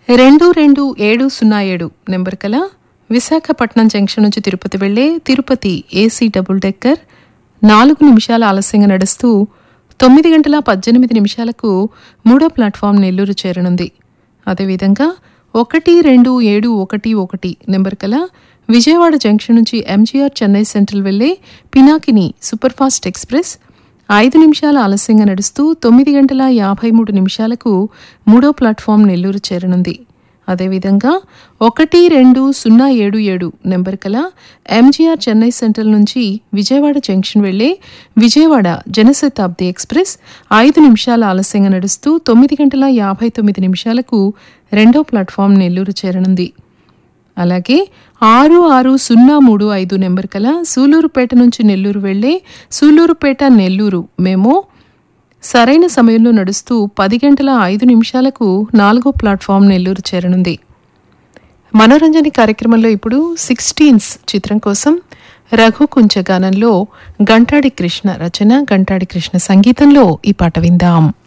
రెండు రెండు ఏడు సున్నా ఏడు నెంబర్ కల విశాఖపట్నం జంక్షన్ నుంచి తిరుపతి వెళ్లే తిరుపతి ఏసీ డబుల్ డెక్కర్ నాలుగు నిమిషాల ఆలస్యంగా నడుస్తూ తొమ్మిది గంటల పద్దెనిమిది నిమిషాలకు మూడో ప్లాట్ఫామ్ నెల్లూరు చేరనుంది అదేవిధంగా ఒకటి రెండు ఏడు ఒకటి ఒకటి నెంబర్ కల విజయవాడ జంక్షన్ నుంచి ఎంజీఆర్ చెన్నై సెంట్రల్ వెళ్లే పినాకిని సూపర్ఫాస్ట్ ఎక్స్ప్రెస్ ఐదు నిమిషాల ఆలస్యంగా నడుస్తూ తొమ్మిది గంటల యాభై మూడు నిమిషాలకు మూడో ప్లాట్ఫామ్ నెల్లూరు చేరనుంది అదేవిధంగా ఒకటి రెండు సున్నా ఏడు ఏడు నెంబర్ కల ఎంజీఆర్ చెన్నై సెంట్రల్ నుంచి విజయవాడ జంక్షన్ వెళ్లే విజయవాడ జనశతాబ్ది ఎక్స్ప్రెస్ ఐదు నిమిషాల ఆలస్యంగా నడుస్తూ తొమ్మిది గంటల యాభై తొమ్మిది నిమిషాలకు రెండో ప్లాట్ఫామ్ నెల్లూరు చేరనుంది అలాగే ఆరు ఆరు సున్నా మూడు ఐదు నెంబర్ కల సూలూరుపేట నుంచి నెల్లూరు వెళ్లే సూలూరుపేట నెల్లూరు మేము సరైన సమయంలో నడుస్తూ పది గంటల ఐదు నిమిషాలకు నాలుగో ప్లాట్ఫామ్ నెల్లూరు చేరనుంది మనోరంజని కార్యక్రమంలో ఇప్పుడు సిక్స్టీన్స్ చిత్రం కోసం రఘు కుంచ గానంలో గంటాడి కృష్ణ రచన గంటాడి కృష్ణ సంగీతంలో ఈ పాట విందాం